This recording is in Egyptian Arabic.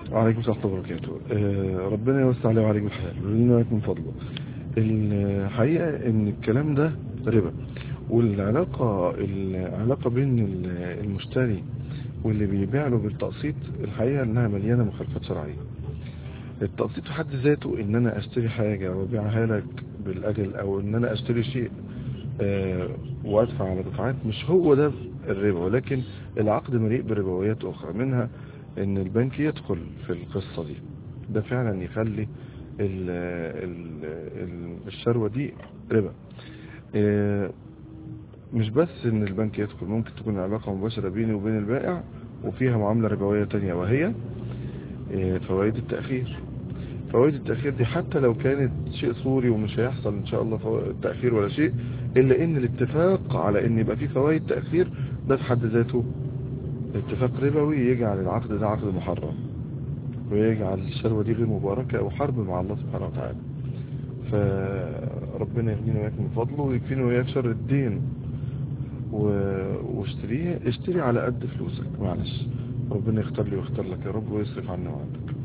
وعليكم السلام ورحمة الله وبركاته آه، ربنا يوسع عليه وعليكم الحال ولنا لك من فضله الحقيقة ان الكلام ده ربا والعلاقة العلاقة بين ال- المشتري واللي بيبيع له بالتقسيط الحقيقة انها مليانة مخالفات شرعية التقسيط في حد ذاته ان انا اشتري حاجة وابيعها لك بالاجل او ان انا اشتري شيء آه، وادفع على دفعات مش هو ده الربا ولكن العقد مليء بربويات اخرى منها ان البنك يدخل في القصة دي ده فعلا يخلي ال ال ال الشروة دي ربا آه، مش بس ان البنك يدخل ممكن تكون علاقة مباشرة بيني وبين البائع وفيها معاملة ربوية تانية وهي آه، فوائد التأخير فوائد التأخير دي حتى لو كانت شيء صوري ومش هيحصل ان شاء الله فوائد تأخير ولا شيء الا ان الاتفاق على ان يبقى فيه فوائد تأخير ده في حد ذاته اتفاق ربوي يجعل العقد ده عقد محرم ويجعل الشروة دي غير مباركة وحرب مع الله سبحانه وتعالى فربنا يغنينا وياك من فضله ويكفينا وياك شر الدين و- واشتريه اشتري على قد فلوسك معلش ربنا يختار لي ويختار لك يا رب ويصرف عنا وعنك